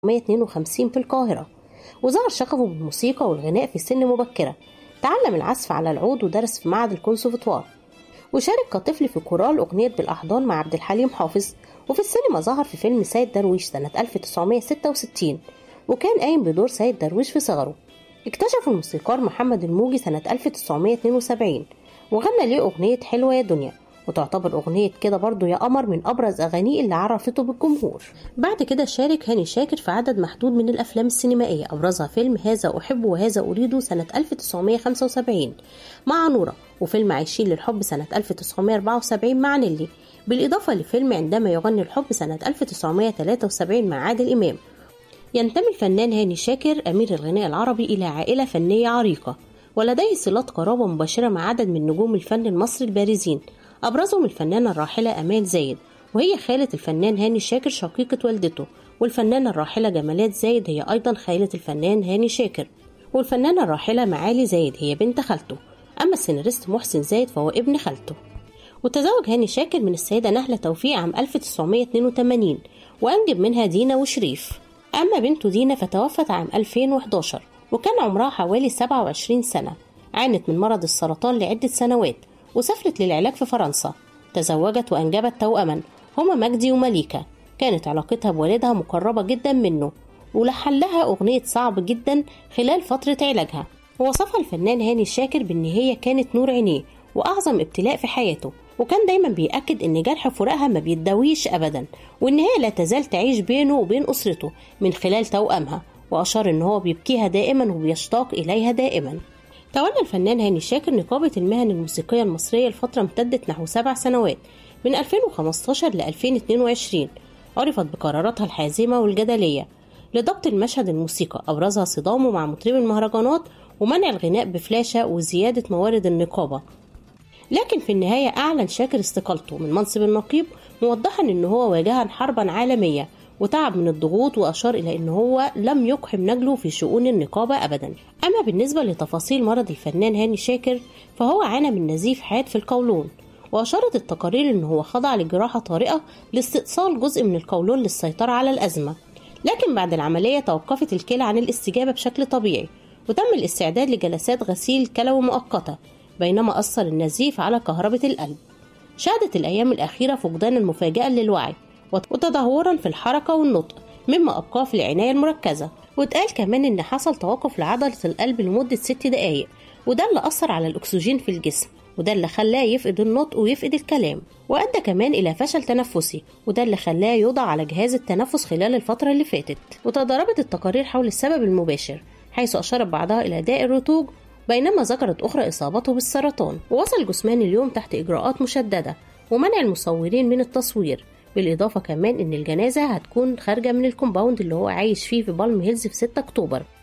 1952 في القاهرة وظهر شغفه بالموسيقى والغناء في سن مبكرة تعلم العزف على العود ودرس في معهد الكونسرفتوار وشارك كطفل في كورال أغنية بالأحضان مع عبد الحليم حافظ وفي السينما ظهر في فيلم سيد درويش سنة 1966 وكان قايم بدور سيد درويش في صغره اكتشف الموسيقار محمد الموجي سنة 1972 وغنى ليه أغنية حلوة يا دنيا وتعتبر أغنية كده برضو يا قمر من أبرز أغانيه اللي عرفته بالجمهور بعد كده شارك هاني شاكر في عدد محدود من الأفلام السينمائية أبرزها فيلم هذا أحب وهذا أريد سنة 1975 مع نورة وفيلم عايشين للحب سنة 1974 مع نيلي بالإضافة لفيلم عندما يغني الحب سنة 1973 مع عادل إمام ينتمي الفنان هاني شاكر أمير الغناء العربي إلى عائلة فنية عريقة ولديه صلات قرابة مباشرة مع عدد من نجوم الفن المصري البارزين أبرزهم الفنانة الراحلة أمال زايد وهي خالة الفنان هاني شاكر شقيقة والدته والفنانة الراحلة جمالات زايد هي أيضا خالة الفنان هاني شاكر والفنانة الراحلة معالي زايد هي بنت خالته أما السيناريست محسن زايد فهو ابن خالته وتزوج هاني شاكر من السيدة نهلة توفيق عام 1982 وأنجب منها دينا وشريف أما بنته دينا فتوفت عام 2011 وكان عمرها حوالي 27 سنة عانت من مرض السرطان لعدة سنوات وسافرت للعلاج في فرنسا تزوجت وأنجبت توأما هما مجدي ومليكة كانت علاقتها بوالدها مقربة جدا منه ولحن لها أغنية صعب جدا خلال فترة علاجها ووصفها الفنان هاني شاكر بأن هي كانت نور عينيه وأعظم ابتلاء في حياته وكان دايما بيأكد ان جرح فراقها ما بيتداويش ابدا وان هي لا تزال تعيش بينه وبين اسرته من خلال توأمها واشار ان هو بيبكيها دائما وبيشتاق اليها دائما تولى الفنان هاني شاكر نقابة المهن الموسيقية المصرية لفترة امتدت نحو سبع سنوات من 2015 ل 2022 عرفت بقراراتها الحازمة والجدلية لضبط المشهد الموسيقى أبرزها صدامه مع مطرب المهرجانات ومنع الغناء بفلاشة وزيادة موارد النقابة لكن في النهاية أعلن شاكر استقالته من منصب النقيب موضحا أن هو واجها حربا عالمية وتعب من الضغوط وأشار إلى أن هو لم يقحم نجله في شؤون النقابة أبدا أما بالنسبة لتفاصيل مرض الفنان هاني شاكر فهو عانى من نزيف حاد في القولون وأشارت التقارير أن هو خضع لجراحة طارئة لاستئصال جزء من القولون للسيطرة على الأزمة لكن بعد العملية توقفت الكلى عن الاستجابة بشكل طبيعي وتم الاستعداد لجلسات غسيل كلوي مؤقتة بينما أثر النزيف على كهربة القلب شهدت الأيام الأخيرة فقدانا مفاجئا للوعي وتدهورا في الحركة والنطق مما أبقاه في العناية المركزة واتقال كمان إن حصل توقف لعضلة القلب لمدة ست دقايق وده اللي أثر على الأكسجين في الجسم وده اللي خلاه يفقد النطق ويفقد الكلام وأدى كمان إلى فشل تنفسي وده اللي خلاه يوضع على جهاز التنفس خلال الفترة اللي فاتت وتضاربت التقارير حول السبب المباشر حيث أشارت بعضها إلى داء الرتوج بينما ذكرت أخرى إصابته بالسرطان ووصل جثمان اليوم تحت إجراءات مشددة ومنع المصورين من التصوير بالإضافة كمان إن الجنازة هتكون خارجة من الكومباوند اللي هو عايش فيه في بالم هيلز في 6 أكتوبر